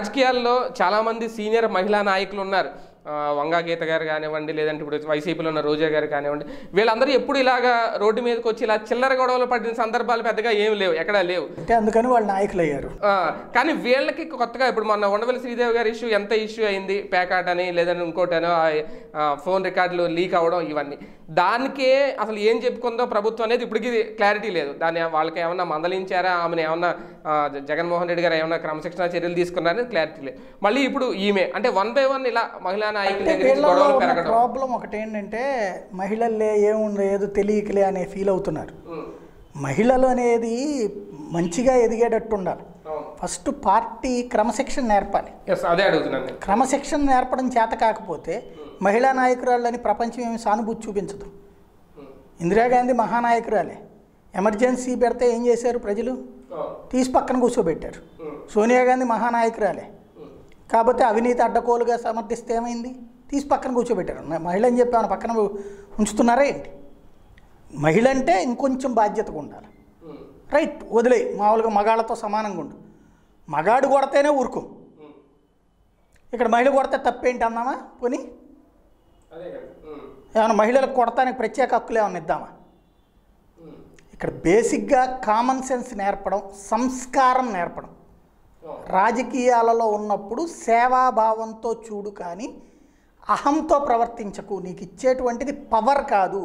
రాజకీయాల్లో చాలామంది సీనియర్ మహిళా నాయకులు ఉన్నారు ఆ, వంగా గీత గారు కానివ్వండి లేదంటే ఇప్పుడు వైసీపీలో ఉన్న రోజా గారు కానివ్వండి వీళ్ళందరూ ఎప్పుడు ఇలాగా రోడ్డు మీదకి వచ్చి ఇలా చిల్లర గొడవలు పడిన సందర్భాలు పెద్దగా ఏం లేవు ఎక్కడా లేవు అంటే అందుకని వాళ్ళు నాయకులు అయ్యారు ఆ, కానీ వీళ్ళకి కొత్తగా ఇప్పుడు మొన్న ఉండవల్లి శ్రీదేవి గారి ఇష్యూ ఎంత ఇష్యూ అయింది ప్యాకాట్ అని లేదంటే ఇంకోటనో ఆ, ఫోన్ రికార్డులు లీక్ అవ్వడం ఇవన్నీ దానికే అసలు ఏం చెప్పుకుందో ప్రభుత్వం అనేది ఇప్పటికీ క్లారిటీ లేదు దాన్ని వాళ్ళకి ఏమన్నా మందలించారా ఆమెను ఏమన్నా ఆ, జ- జగన్మోహన్ రెడ్డి గారు ఏమన్నా క్రమశిక్షణ చర్యలు తీసుకున్నారని క్లారిటీ లేదు మళ్ళీ ఇప్పుడు ఈమె అంటే వన్ బై వన్ ఇలా మహిళా నాయకుల అంటే దగ్గర నుంచి వీళ్ళలో గొడవలు ఉన్న పెరగడం ప్రాబ్లం ఒకటి ఏంటంటే మహిళలే ఏముందో ఏదో తెలియకలే అనే ఫీల్ అవుతున్నారు ఉమ్, మహిళలు అనేది మంచిగా ఎదిగేటట్టు ఉండాలి అవును ఫస్ట్ పార్టీ క్రమశిక్షణ నేర్పాలి ఎస్ అదే అడుగుతున్నాను నేను క్రమశిక్షణ నేర్పడం చేత కాకపోతే మహిళా నాయకురాళ్ళని ప్రపంచం ఏమి సానుభూతి చూపించదు ఉమ్, ఇందిరాగాంధీ మహానాయకురాలే ఎమర్జెన్సీ పెడితే ఏం చేశారు ప్రజలు అవును తీసి పక్కన కూర్చోబెట్టారు ఉమ్, సోనియా గాంధీ మహానాయకురాలే ఉమ్, కాకపోతే అవినీతి అడ్డకోలుగా సమర్థిస్తే ఏమైంది తీసి పక్కన కూర్చోబెట్టారు మ- మహిళ అని చెప్పి ఆమెను పక్కన ఉంచుతున్నారా ఏంటి మహిళ అంటే ఇంకొంచెం బాధ్యతగా ఉండాలి ఉమ్, రైట్ వదిలే మామూలుగా మగాళ్ళతో సమానంగా ఉండు మగాడు కొడితేనే ఊరుకో ఉమ్. ఇక్కడ మహిళ కొడితే తప్పేంటి అన్నామా పోనీ అదే కదా ఉమ్, ఏమైనా మహిళలకు కొడతానికి ప్రత్యేక హక్కులు ఏమైనా ఇద్దామా ఉమ్, ఇక్కడ బేసిక్గా కామన్ సెన్స్ నేర్పడం సంస్కారం నేర్పడం అవును రాజకీయాలలో ఉన్నప్పుడు సేవాభావంతో చూడు కానీ అహంతో ప్రవర్తించకు నీకు ఇచ్చేటువంటిది పవర్ కాదు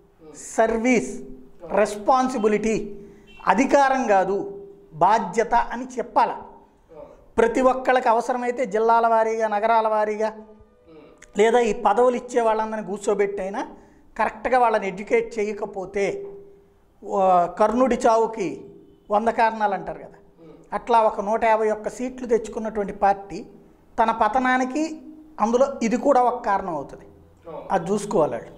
సర్వీస్ రెస్పాన్సిబిలిటీ అధికారం కాదు బాధ్యత అని చెప్పాల అవును ప్రతి ఒక్కళ్ళకి అవసరమైతే జిల్లాల వారీగా నగరాల వారీగా ఉమ్, లేదా ఈ పదవులు ఇచ్చే వాళ్ళందరినీ కూర్చోబెట్టైనా కరెక్ట్గా వాళ్ళని ఎడ్యుకేట్ చేయకపోతే ఓ కర్ణుడి చావుకి వంద కారణాలు అంటారు కదా అట్లా ఒక నూట యాభై ఒక్క సీట్లు తెచ్చుకున్నటువంటి పార్టీ తన పతనానికి అందులో ఇది కూడా ఒక కారణం అవుతుంది అవును అది చూసుకోవాలి వాళ్ళు